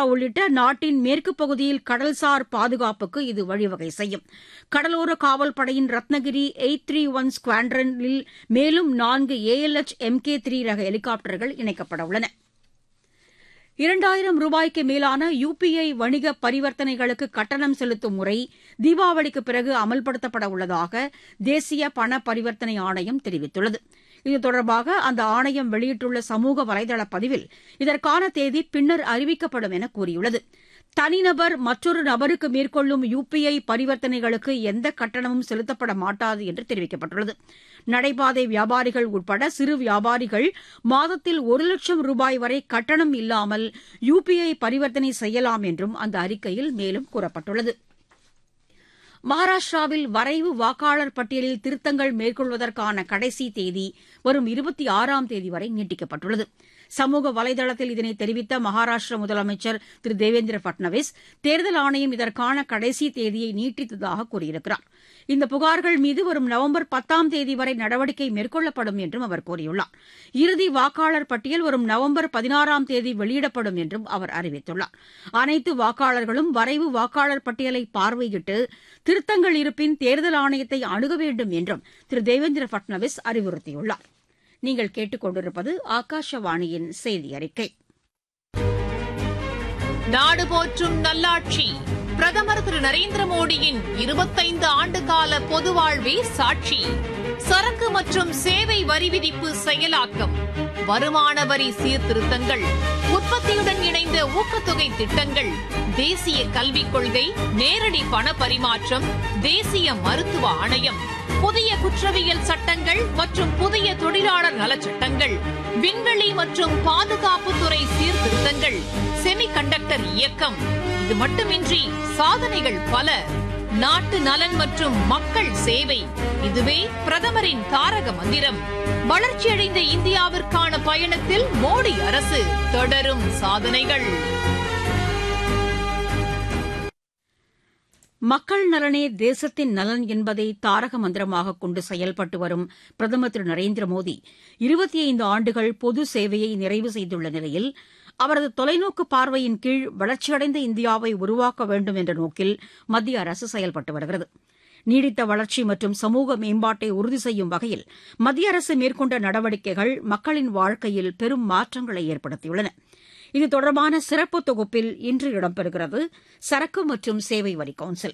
உள்ளிட்ட நாட்டின் மேற்குப் பகுதியில் கடல்சார் பாதுகாப்புக்கு இது வழிவகை செய்யும் கடலோர காவல் படையின் ரத்னகிரி எயிட் த்ரீ ஒன் ஸ்குவாட்ரனில் மேலும் நான்கு ஏஎல்எச் எம்கே த்ரீ ரக ஹெலிகாப்டர்கள் இணைக்கப்பட உள்ளன இரண்டாயிரம் ரூபாய்க்கு மேலான யுபிஐ வணிக பரிவர்த்தனைகளுக்கு கட்டணம் செலுத்தும் முறை தீபாவளிக்கு பிறகு அமல்படுத்தப்பட உள்ளதாக தேசிய பண பரிவர்த்தனை ஆணையம் தெரிவித்துள்ளது இது தொடர்பாக அந்த ஆணையம் வெளியிட்டுள்ள சமூக வலைதள பதிவில் இதற்கான தேதி பின்னர் அறிவிக்கப்படும் என கூறியுள்ளது தனிநபர் மற்றொரு நபருக்கு மேற்கொள்ளும் யுபிஐ பரிவர்த்தனைகளுக்கு எந்த கட்டணமும் செலுத்தப்பட மாட்டாது என்று தெரிவிக்கப்பட்டுள்ளது நடைபாதை வியாபாரிகள் உட்பட சிறு வியாபாரிகள் மாதத்தில் ஒரு லட்சம் ரூபாய் வரை கட்டணம் இல்லாமல் யுபிஐ பரிவர்த்தனை செய்யலாம் என்றும் அந்த அறிக்கையில் மேலும் கூறப்பட்டுள்ளது மகாராஷ்டிராவில் வரைவு வாக்காளர் பட்டியலில் திருத்தங்கள் மேற்கொள்வதற்கான கடைசி தேதி வரும் இருபத்தி ஆறாம் தேதி வரை நீட்டிக்கப்பட்டுள்ளது சமூக வலைதளத்தில் இதனை தெரிவித்த மகாராஷ்டிர முதலமைச்சர் திரு தேவேந்திர பட்னவிஸ் தேர்தல் ஆணையம் இதற்கான கடைசி தேதியை நீட்டித்ததாக கூறியிருக்கிறார் இந்த புகார்கள் மீது வரும் நவம்பர் பத்தாம் தேதி வரை நடவடிக்கை மேற்கொள்ளப்படும் என்றும் அவர் கூறியுள்ளார் இறுதி வாக்காளர் பட்டியல் வரும் நவம்பர் பதினாறாம் தேதி வெளியிடப்படும் என்றும் அவர் அறிவித்துள்ளார் அனைத்து வாக்காளர்களும் வரைவு வாக்காளர் பட்டியலை பார்வையிட்டு திருத்தங்கள் இருப்பின் தேர்தல் ஆணையத்தை அணுக வேண்டும் என்றும் திரு தேவேந்திர பட்னவிஸ் அறிவுறுத்தியுள்ளார் நீங்கள் கேட்டுக்கொண்டிருப்பது ஆகாஷவாணியின் செய்தி அறிக்கை நாடு போற்றும் நல்லாட்சி பிரதமர் திரு நரேந்திர மோடியின் இருபத்தைந்து ஆண்டு கால பொது வாழ்வே சாட்சி சரக்கு மற்றும் சேவை வரி விதிப்பு செயலாக்கம் வருமான வரி சீர்திருத்தங்கள் உற்பத்தியுடன் இணைந்த ஊக்கத்தொகை திட்டங்கள் தேசிய கல்விக் கொள்கை நேரடி பண பரிமாற்றம் தேசிய மருத்துவ ஆணையம் புதிய குற்றவியல் சட்டங்கள் மற்றும் புதிய தொழிலாளர் நலச்சட்டங்கள் விண்வெளி மற்றும் பாதுகாப்புத்துறை சீர்திருத்தங்கள் செமிகண்டக்டர் இயக்கம் இது மட்டுமின்றி சாதனைகள் பல நாட்டு நலன் மற்றும் மக்கள் சேவை இதுவே பிரதமரின் தாரக மந்திரம் வளர்ச்சியடைந்த இந்தியாவிற்கான பயணத்தில் மோடி அரசு தொடரும் சாதனைகள் மக்கள் நலனே தேசத்தின் நலன் என்பதை தாரக மந்திரமாக கொண்டு செயல்பட்டு வரும் பிரதமர் திரு நரேந்திர மோடி இருபத்தி ஐந்து ஆண்டுகள் பொது சேவையை நிறைவு செய்துள்ள நிலையில் அவரது தொலைநோக்கு பார்வையின் கீழ் வளர்ச்சியடைந்த இந்தியாவை உருவாக்க வேண்டும் என்ற நோக்கில் மத்திய அரசு செயல்பட்டு வருகிறது நீடித்த வளர்ச்சி மற்றும் சமூக மேம்பாட்டை உறுதி செய்யும் வகையில் மத்திய அரசு மேற்கொண்ட நடவடிக்கைகள் மக்களின் வாழ்க்கையில் பெரும் மாற்றங்களை ஏற்படுத்தியுள்ளன இது தொடர்பான சிறப்பு தொகுப்பில் இன்று இடம்பெறுகிறது சரக்கு மற்றும் சேவை வரி கவுன்சில்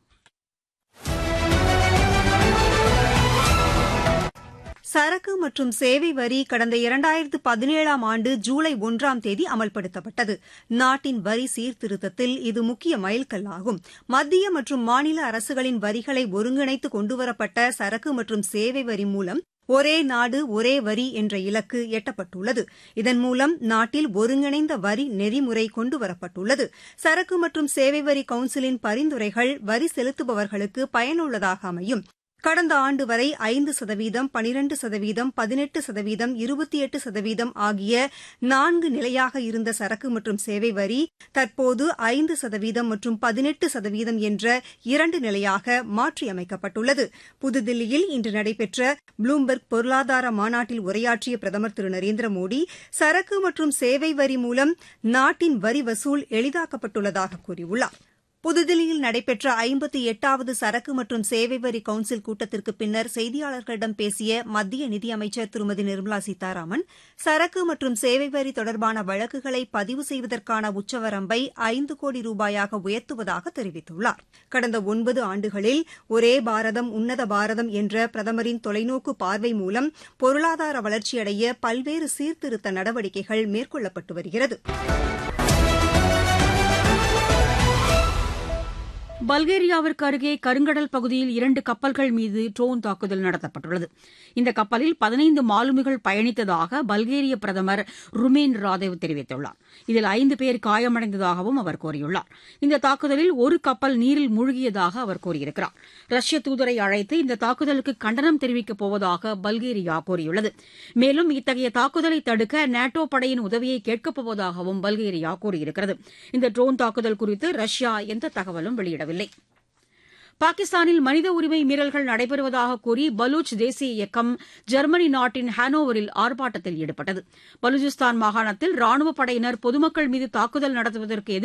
சரக்கு மற்றும் சேவை வரி கடந்த இரண்டாயிரத்து பதினேழாம் ஆண்டு ஜூலை ஒன்றாம் தேதி அமல்படுத்தப்பட்டது நாட்டின் வரி சீர்திருத்தத்தில் இது முக்கிய மைல்கல்லாகும் மத்திய மற்றும் மாநில அரசுகளின் வரிகளை ஒருங்கிணைத்து கொண்டுவரப்பட்ட சரக்கு மற்றும் சேவை வரி மூலம் ஒரே நாடு ஒரே வரி என்ற இலக்கு எட்டப்பட்டுள்ளது இதன் மூலம் நாட்டில் ஒருங்கிணைந்த வரி நெறிமுறை கொண்டுவரப்பட்டுள்ளது சரக்கு மற்றும் சேவை வரி கவுன்சிலின் பரிந்துரைகள் வரி செலுத்துபவர்களுக்கு பயனுள்ளதாக அமையும் கடந்த ஆண்டு வரை ஐந்து சதவீதம் பனிரண்டு சதவீதம் பதினெட்டு சதவீதம் இருபத்தி எட்டு சதவீதம் ஆகிய நான்கு நிலையாக இருந்த சரக்கு மற்றும் சேவை வரி தற்போது ஐந்து சதவீதம் மற்றும் பதினெட்டு சதவீதம் என்ற இரண்டு நிலையாக மாற்றியமைக்கப்பட்டுள்ளது புதுதில்லியில் இன்று நடைபெற்ற ப்ளூம்பெர்க் பொருளாதார மாநாட்டில் உரையாற்றிய பிரதமர் திரு நரேந்திர மோடி சரக்கு மற்றும் சேவை வரி மூலம் நாட்டின் வரி வசூல் எளிதாக்கப்பட்டுள்ளதாக கூறியுள்ளார் புதுதில்லியில் நடைபெற்ற ஐம்பத்தி எட்டாவது சரக்கு மற்றும் சேவை வரி கவுன்சில் கூட்டத்திற்கு பின்னர் செய்தியாளர்களிடம் பேசிய மத்திய நிதியமைச்சர் திருமதி நிர்மலா சீதாராமன் சரக்கு மற்றும் சேவை வரி தொடர்பான வழக்குகளை பதிவு செய்வதற்கான உச்சவரம்பை ஐந்து கோடி ரூபாயாக உயர்த்துவதாக தெரிவித்துள்ளார் கடந்த ஒன்பது ஆண்டுகளில் ஒரே பாரதம் உன்னத பாரதம் என்ற பிரதமரின் தொலைநோக்கு பார்வை மூலம் பொருளாதார வளர்ச்சியடைய பல்வேறு சீர்திருத்த நடவடிக்கைகள் மேற்கொள்ளப்பட்டு வருகிறது பல்கேரியாவிற்கு அருகே கருங்கடல் பகுதியில் இரண்டு கப்பல்கள் மீது ட்ரோன் தாக்குதல் நடத்தப்பட்டுள்ளது இந்த கப்பலில் பதினைந்து மாலுமிகள் பயணித்ததாக பல்கேரிய பிரதமர் ருமேன் ராதேவ் தெரிவித்துள்ளார் இதில் ஐந்து பேர் காயமடைந்ததாகவும் அவர் கூறியுள்ளார் இந்த தாக்குதலில் ஒரு கப்பல் நீரில் மூழ்கியதாக அவர் கூறியிருக்கிறார் ரஷ்ய தூதரை அழைத்து இந்த தாக்குதலுக்கு கண்டனம் தெரிவிக்கப் போவதாக பல்கேரியா கூறியுள்ளது மேலும் இத்தகைய தாக்குதலை தடுக்க நேட்டோ படையின் உதவியை கேட்கப் போவதாகவும் பல்கேரியா கூறியிருக்கிறது இந்த ட்ரோன் தாக்குதல் குறித்து ரஷ்யா எந்த தகவலும் வெளியிடவில்லை வெளியிடவில்லை பாகிஸ்தானில் மனித உரிமை மீறல்கள் நடைபெறுவதாக கூறி பலூச் தேசிய இயக்கம் ஜெர்மனி நாட்டின் ஹானோவரில் ஆர்ப்பாட்டத்தில் ஈடுபட்டது பலூச்சிஸ்தான் மாகாணத்தில் ராணுவப் படையினர் பொதுமக்கள் மீது தாக்குதல் நடத்துவதற்கு